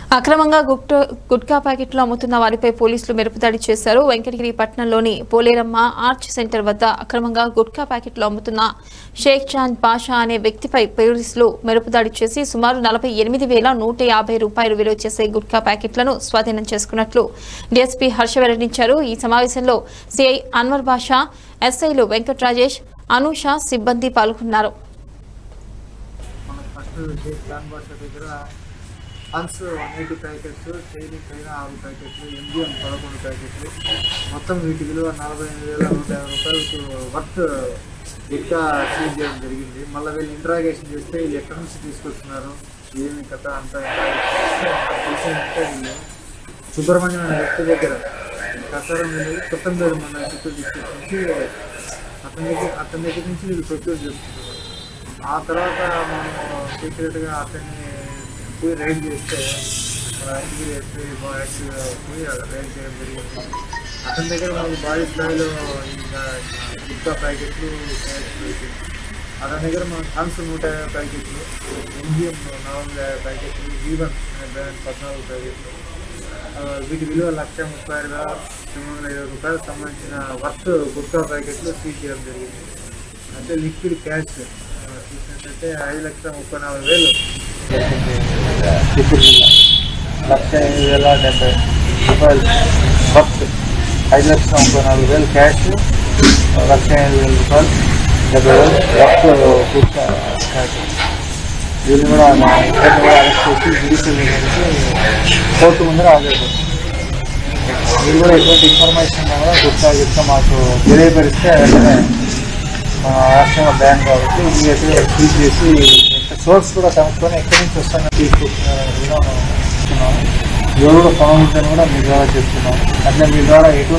అక్రమంగా గుట్కా గుట్కా ప్యాకెట్లు అమ్ముతున్న వారిపై పోలీసులు మెరుపుదాడి చేశారు వెంకటగిరి పట్టణంలోని పోలేరమ్మ ఆర్చ్ సెంటర్ వద్ద అక్రమంగా గుట్కా ప్యాకెట్లు అమ్ముతున్న షేక్ చాంద్ బాషా అనే వ్యక్తిపై పోలీసులు మెరుపుదాడి చేసి సుమారు నలభై ఎనిమిది వేల నూట యాభై రూపాయలు విలువ చేసే గుట్కా ప్యాకెట్లను స్వాధీనం చేసుకున్నట్లు డీఎస్పీ హర్ష వెల్లడించారు ఈ సమావేశంలో సిఐ అన్వర్ బాషా ఎస్ఐలు వెంకట్ రాజేష్ అనూష సిబ్బంది పాల్గొన్నారు మనకు ఫస్ట్ షేక్ ఖాన్ బాషా దగ్గర హన్స్ వన్ ఎయిటీ ప్యాకెట్స్ చైనీ పైన ఆరు ప్యాకెట్లు ఎంజిఎం పదకొండు ప్యాకెట్లు మొత్తం వీటి విలువ నలభై ఎనిమిది వేల నూట యాభై రూపాయలకు వర్త్ ఇంకా సీజ్ చేయడం జరిగింది మళ్ళీ వీళ్ళు ఇంట్రాగేషన్ చేస్తే వీళ్ళు ఎక్కడి నుంచి తీసుకొస్తున్నారు ఏమి కథ అంతా తెలిసిందంటే వీళ్ళు సుబ్రహ్మణ్యం అనే వ్యక్తి దగ్గర కసారం వెళ్ళి కొత్తపేరు మన చిత్తూరు డిస్ట్రిక్ట్ నుంచి అతని దగ్గర అతని దగ్గర నుంచి వీళ్ళు ప్రొక్యూర్ చేసుకుంటున్నారు ఆ తర్వాత మనం సీక్రెట్గా అతన్ని పోయి రైడ్ చేస్తే మన ఇంటికి ఎస్పీ యాక్టివ్గా పోయి రైడ్ చేయడం జరిగింది అతని దగ్గర మనకి భారీ స్థాయిలో ఇంకా గుప్తా ప్యాకెట్లు క్యాష్ దొరికింది. అతని దగ్గర మన థమ్స్ నూట యాభై ప్యాకెట్లు ఎంజిఎం నాలుగు యాభై ప్యాకెట్లు జీవన్ అనే బ్రాండ్ పద్నాలుగు ప్యాకెట్లు ఆ, వీటి విలువ లక్ష ముప్పై ఆరు వేల తొమ్మిది వందల ఇరవై రూపాయలకు సంబంధించిన వర్త్ గుప్తా ప్యాకెట్లు సీజ్ చేయడం జరిగింది అంటే లిక్విడ్ క్యాష్ ఆ, చూసినట్టయితే ఐదు లక్షల ముప్పై నాలుగు వేలు ఇప్పుడు లక్ష ఎనిమిది వేల డెబ్బై రూపాయలు వర్త్ ఐదు లక్షల ముప్పై నాలుగు వేలు క్యాష్ లక్ష ఎనిమిది వేల రూపాయలు డెబ్బై వేలు వర్త్ గుప్తా క్యాష్ వీళ్ళు కూడా మా ఇద్దరిని కూడా అరెస్ట్ చేసి జ్యుడిషియల్ కోర్టు ముందర హాజరు మీరు కూడా ఎటువంటి ఇన్ఫర్మేషన్ ఉన్నా కూడా గుప్తా చెప్తా మాకు తెలియపరిస్తే వెంటనే మన రాష్ట్రంలో బ్యాన్ కాబట్టి ఇమీడియట్గా సీజ్ చేసి సోర్స్ కూడా కనుక్కొని ఎక్కడి నుంచి వస్తానో తీసుకుంటున్నారని కూడా మనం చెప్తున్నాము ఎవరు కూడా పనులు కూడా మీ ద్వారా చెప్తున్నాం అట్లా మీ ద్వారా ఎటువంటి